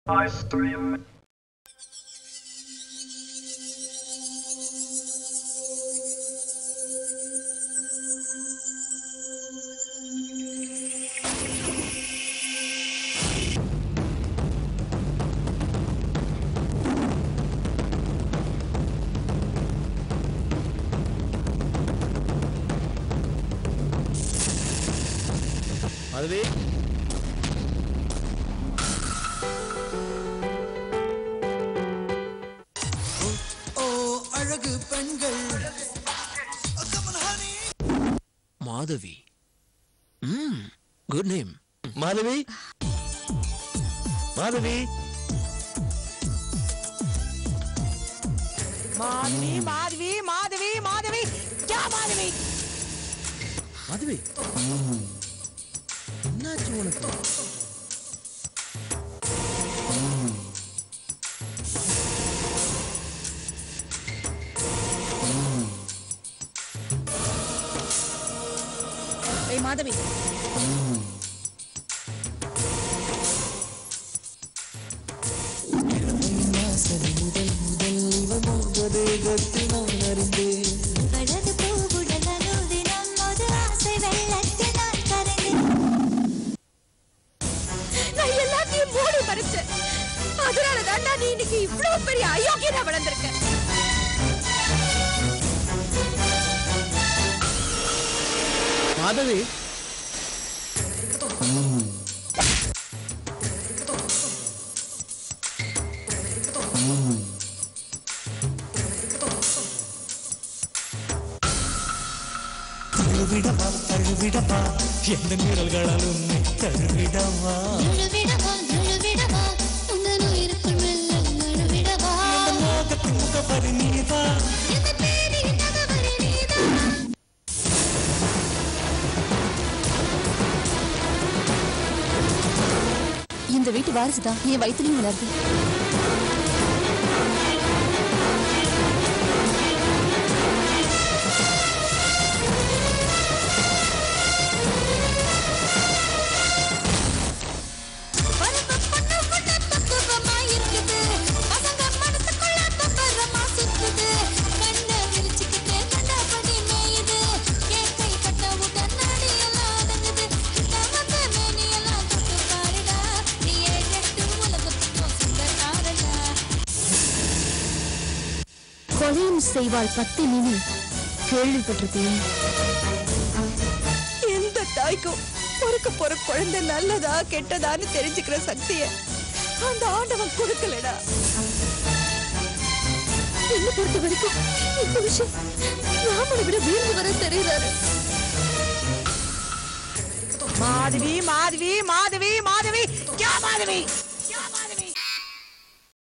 I stream. Madhavi ஓ அழகு பெண்கள் Come on, honey. Madhavi ம் குட் நேம் மாதவி மாதவி மாதவி மாதவி மாதவி மாதவி யா மாதவி மாதவி என்னாச்சு உனக்கு ஏய் மாதவி வாசனை முதல் முதல் இவன் மோகதேகத்தில் நான் அறிந்தேன் அழகு பூவுடல் அனுதினம் ஒரு ஆசை வெள்ளத்தில் நான் கரைந்தேன் நான் எல்லாத்தையும் மூடி மறைச்சேன் அதனால தான் நீ இன்னைக்கு இவ்வளவு பெரிய அயோக்கியனா வளர்ந்திருக்க மாதவி தழுவிடவா தழுவிடவா எந்த நிரல்களால் உன்னை தழுவிடவா நழுவிடவா நழுவிடவா உங்கள் உயிருக்குள் மெல்ல நழுவிடவா மோகத்தின் முகவரி நீதா எந்த பேரின் தகவலை நீதான் இந்த வீட்டு வாரிசு தான் என் வயிற்றுலையும் வளருது பருவ பொண்ணு பொண்ணு பக்குவமா இருக்குது பசங்க மனசுக்குள்ள பப்பரமா சுத்துது கண்ணை விரிச்சுக்கிட்டு கண்டபடி மேயுது கேக்கை கட்ட உடன் நாடியெல்லாம் அடங்குது கிட்ட வந்த மேனியெல்லாம் தொட்டு பாருடா நீ ஏழெட்டு உலகத்துக்கும் சொந்தக்காரடா கொலையும் செய்வாள் பத்து நினை கேள்விப்பட்டிருக்கேன் எந்த தாய்க்கும் பொறுக்க போற குழந்தை நல்லதா கெட்டதான்னு தெரிஞ்சுக்கிற சக்திய அந்த ஆண்டவன் கொடுக்கலடா என்ன பொறுத்த வரைக்கும் இந்த விஷயம் ராமனை விட வீழ்ந்து வர தெரியுறாரு மாதவி மாதவி